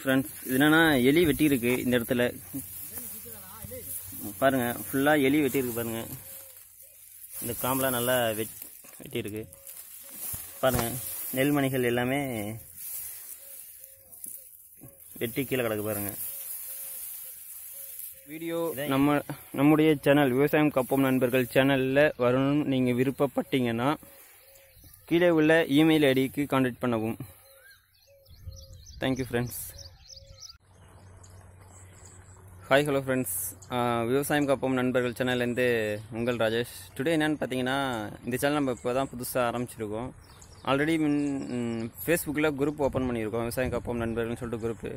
friends இது என்னன்னா எலி வெட்டி இருக்கு இந்த இடத்துல பாருங்க ஃபுல்லாக எலி வெட்டி இருக்கு பாருங்க இந்த காம்பெலாம் நல்லா வெட் வெட்டி இருக்கு பாருங்க நெல்மணிகள் எல்லாமே வெட்டி கீழே கிடக்கு பாருங்க வீடியோ நம்ம நம்முடைய சேனல் விவசாயம் கப்போம் நண்பர்கள் சேனலில் வரணும்னு நீங்கள் விருப்பப்பட்டீங்கன்னா கீழே உள்ள இமெயில் ஐடிக்கு காண்டாக்ட் பண்ணவும் thank you friends hi hello friends விவசாயம் காப்போம் நண்பர்கள் சேனல்லேருந்து உங்கள் ராஜேஷ் டுடே என்னன்னு பார்த்தீங்கன்னா இந்த சேனல் நம்ம இப்போ தான் புதுசாக ஆரம்பிச்சிருக்கோம் ஆல்ரெடி மின் ஃபேஸ்புக்கில் குரூப் ஓப்பன் பண்ணியிருக்கோம் விவசாயம் காப்போம் நண்பர்கள்னு சொல்லிட்டு குரூப்பு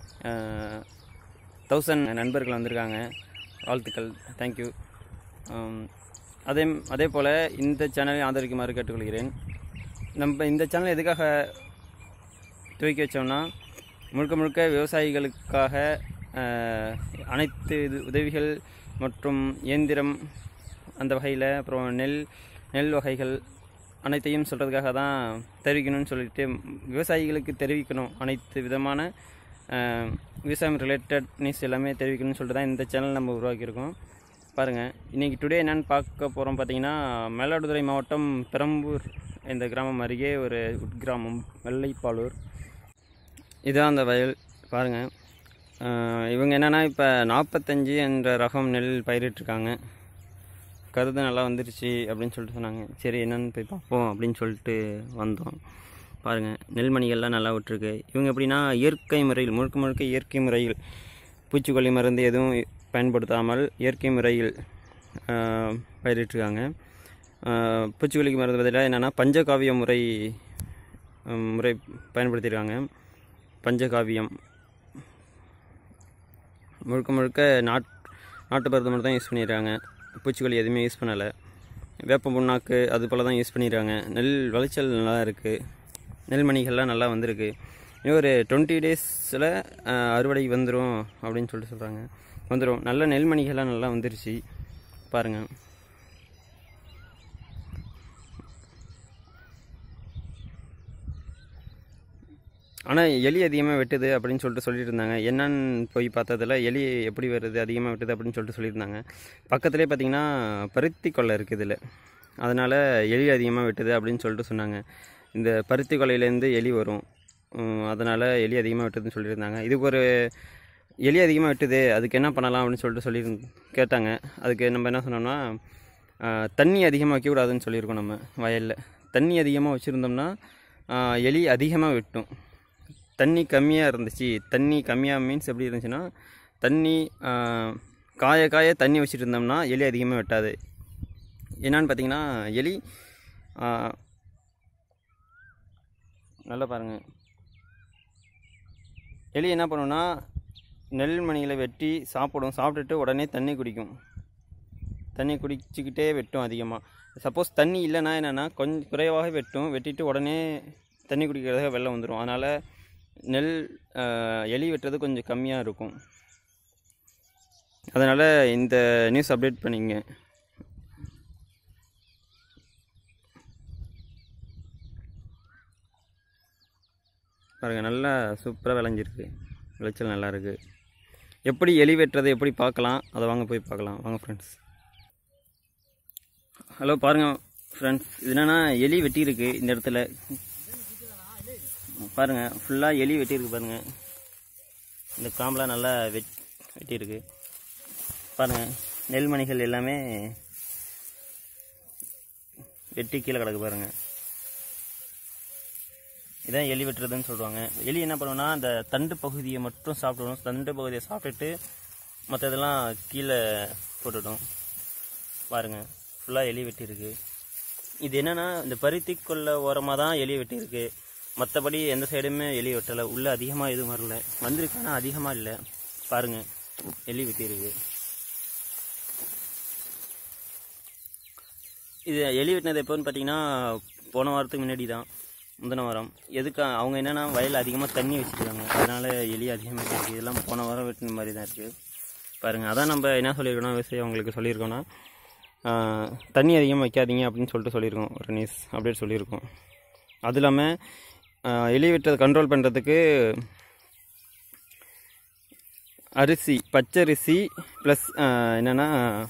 தௌசண்ட் நண்பர்கள் வந்திருக்காங்க வாழ்த்துக்கள் தேங்க்யூ அதே அதே போல் இந்த சேனலை ஆதரிக்குமாறு கேட்டுக்கொள்கிறேன் நம்ம இந்த சேனல் எதுக்காக துவக்கி வச்சோம்னா முழுக்க முழுக்க விவசாயிகளுக்காக அஹ், அனைத்து இது உதவிகள் மற்றும் இயந்திரம் அந்த வகையில் அப்புறம் நெல் நெல் வகைகள் அனைத்தையும் சொல்கிறதுக்காக தான் தெரிவிக்கணும்னு சொல்லிட்டு விவசாயிகளுக்கு தெரிவிக்கணும் அனைத்து விதமான அஹ், விவசாயம் ரிலேட்டட் நியூஸ் எல்லாமே தெரிவிக்கணும்னு சொல்லிட்டு தான் இந்த சேனல் நம்ம உருவாக்கியிருக்கோம் பாருங்கள் இன்றைக்கி டுடே என்னென்னு பார்க்க போகிறோம் பார்த்தீங்கன்னா மயிலாடுதுறை மாவட்டம் பெரம்பூர் இந்த கிராமம் அருகே ஒரு உட்கிராமம் வெள்ளைப்பாலூர் இதுதான் அந்த வயல் பாருங்கள் இவங்க என்னென்னா இப்போ நாற்பத்தஞ்சு என்ற ரகம் நெல் பயிரிட்டிருக்காங்க கருது நல்லா வந்துருச்சு அப்படின்னு சொல்லிட்டு சொன்னாங்க சரி என்னன்னு போய் பார்ப்போம் அப்படின்னு சொல்லிட்டு வந்தோம் பாருங்கள் நெல்மணிகள்லாம் நல்லா விட்டுருக்கு இவங்க எப்படின்னா இயற்கை முறையில் முழுக்க முழுக்க இயற்கை முறையில் பூச்சிக்கொல்லி மருந்து எதுவும் பயன்படுத்தாமல் இயற்கை முறையில் ஆஹ், பயிரிட்டிருக்காங்க ஆஹ், பூச்சிக்கொல்லிக்கு மருந்து பதிலாக என்னென்னா பஞ்சகாவிய முறை ஹம், முறை பயன்படுத்தியிருக்காங்க பஞ்சகாவியம் முழுக்க முழுக்க நாட் நாட்டு மருந்து மட்டும் தான் யூஸ் பண்ணிடுறாங்க பூச்சிக்கொல்லி எதுவுமே யூஸ் பண்ணலை வேப்ப புண்ணாக்கு அது போல் தான் யூஸ் பண்ணிடுறாங்க நெல் விளைச்சல் நல்லா இருக்குது நெல்மணிகள்லாம் நல்லா வந்திருக்கு இன்னும் ஒரு டுவெண்ட்டி டேஸில் அறுவடை வந்துடும் அப்படின்னு சொல்லிட்டு சொல்கிறாங்க வந்துடும் நல்ல நெல்மணிகள்லாம் நல்லா வந்துருச்சு பாருங்கள் ஆனால் எலி அதிகமாக வெட்டுது அப்படின்னு சொல்லிட்டு சொல்லிட்டு இருந்தாங்க என்னன்னு போய் பார்த்ததுல எலி எப்படி வருது அதிகமாக வெட்டுது அப்படின்னு சொல்லிட்டு சொல்லியிருந்தாங்க பக்கத்துலேயே பார்த்தீங்கன்னா பருத்தி கொல்லை இருக்குது இதில் அதனால் எலி அதிகமாக வெட்டுது அப்படின்னு சொல்லிட்டு சொன்னாங்க இந்த பருத்தி கொல்லையிலேருந்து எலி வரும் அதனால் எலி அதிகமாக வெட்டுதுன்னு சொல்லியிருந்தாங்க இதுக்கு ஒரு எலி அதிகமாக வெட்டுது அதுக்கு என்ன பண்ணலாம் அப்படின்னு சொல்லிட்டு சொல்லி கேட்டாங்க அதுக்கு நம்ம என்ன சொன்னோம்னா ஆஹ், தண்ணி அதிகமாக வைக்கக்கூடாதுன்னு சொல்லியிருக்கோம் நம்ம வயலில் தண்ணி அதிகமாக வச்சுருந்தோம்னா ஆஹ், எலி அதிகமாக வெட்டும் தண்ணி கம்மியாக இருந்துச்சு தண்ணி கம்மியாக மீன்ஸ் எப்படி இருந்துச்சுன்னா தண்ணி ஆஹ், காய காய தண்ணி வச்சுட்டு இருந்தோம்னா எலி அதிகமாக வெட்டாது என்னன்னு பார்த்தீங்கன்னா எலி ஆஹ், நல்லா பாருங்கள் எலி என்ன பண்ணுன்னா நெல் மணிகளை வெட்டி சாப்பிடும் சாப்பிட்டுட்டு உடனே தண்ணி குடிக்கும் தண்ணி குடிச்சிக்கிட்டே வெட்டும் அதிகமாக சப்போஸ் தண்ணி இல்லைன்னா என்னென்னா கொஞ்சம் குறைவாக வெட்டும் வெட்டிட்டு உடனே தண்ணி குடிக்கிறதுக்காக வெள்ளம் வந்துடும் அதனால் நெல் ஆஹ், எலி வெட்டுறது கொஞ்சம் கம்மியாக இருக்கும் அதனால் இந்த நியூஸ் அப்டேட் பண்ணிங்க பாருங்கள் நல்லா சூப்பராக விளைஞ்சிருக்கு விளைச்சல் நல்லா இருக்கு எப்படி எலி வெட்டுறது எப்படி பார்க்கலாம் அதை வாங்க போய் பார்க்கலாம் வாங்க ஃப்ரெண்ட்ஸ் ஹலோ பாருங்கள் ஃப்ரெண்ட்ஸ் இது என்னன்னா எலி வெட்டியிருக்கு இந்த இடத்துல பாருங்கள் ஃபுல்லாக எலி வெட்டியிருக்கு பாருங்கள் இந்த காம்பெலாம் நல்லா வெட் வெட்டியிருக்கு பாருங்கள் நெல்மணிகள் எல்லாமே வெட்டி கீழே கிடக்கு பாருங்கள் இதான் எலி வெட்டுறதுன்னு சொல்லுவாங்க எலி என்ன பண்ணுவோம்னா அந்த தண்டு பகுதியை மட்டும் சாப்பிடணும் தண்டு பகுதியை சாப்பிட்டுட்டு மற்றதெல்லாம் கீழே போட்டுடும் பாருங்க ஃபுல்லாக எலி வெட்டியிருக்கு இது என்னன்னா இந்த பருத்தி கொள்ள ஓரமாக தான் எலி வெட்டியிருக்கு மற்றபடி எந்த சைடுமே எலி வெட்டலை உள்ளே அதிகமாக எதுவும் வரல வந்திருக்கு ஆனால் அதிகமாக இல்லை பாருங்க எலி வெட்டியிருக்கு இது எலி வெட்டினது எப்போன்னு பார்த்தீங்கன்னா போன வாரத்துக்கு முன்னாடி தான் முந்தின வாரம் எதுக்கு அவங்க என்னென்னா வயலில் அதிகமாக தண்ணி வச்சுருக்காங்க அதனால் எலி அதிகமாக இருக்குது இதெல்லாம் போன வாரம் வெட்டின மாதிரி தான் இருக்குது பாருங்கள் அதான் நம்ம என்ன சொல்லியிருக்கோம்னா விவசாயம் அவங்களுக்கு சொல்லியிருக்கோம்னா ஆஹ், தண்ணி அதிகமாக வைக்காதீங்க அப்படின்னு சொல்லிட்டு சொல்லியிருக்கோம் ஒரு நியூஸ் அப்டேட் சொல்லியிருக்கோம் அது இல்லாமல் ஆஹ், எலி வெட்டுறதை கண்ட்ரோல் பண்ணுறதுக்கு அரிசி பச்சரிசி ப்ளஸ் என்னென்னா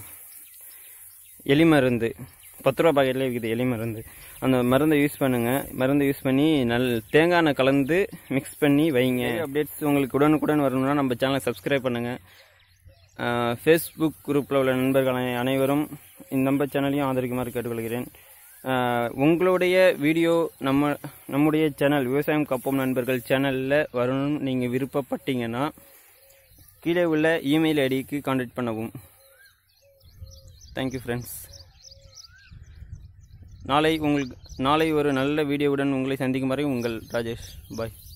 எலி மருந்து பத்து ரூபா பாக்கெட்லேயே இருக்குது எலி மருந்து அந்த மருந்தை யூஸ் பண்ணுங்கள் மருந்தை யூஸ் பண்ணி நல் தேங்காய் எண்ணெய் கலந்து மிக்ஸ் பண்ணி வைங்க அப்டேட்ஸ் உங்களுக்கு உடனுக்குடன் வரணும்னா நம்ம சேனலை சப்ஸ்கிரைப் பண்ணுங்கள் ஃபேஸ்புக் குரூப்பில் உள்ள நண்பர்கள் அனை- அனைவரும் இந்த நம்ம சேனலையும் ஆதரிக்குமாறு கேட்டுக்கொள்கிறேன் ஆஹ் உங்களுடைய வீடியோ நம்ம நம்முடைய சேனல் விவசாயம் கப்போம் நண்பர்கள் சேனலில் வரணும்னு நீங்கள் விருப்பப்பட்டீங்கன்னா கீழே உள்ள இமெயில் ஐடிக்கு காண்டாக்ட் பண்ணவும் தேங்க்யூ ஃப்ரெண்ட்ஸ் நாளை உங்களுக்கு நாளை ஒரு நல்ல வீடியோவுடன் உங்களை சந்திக்கும் வரை உங்கள் ராஜேஷ் பாய்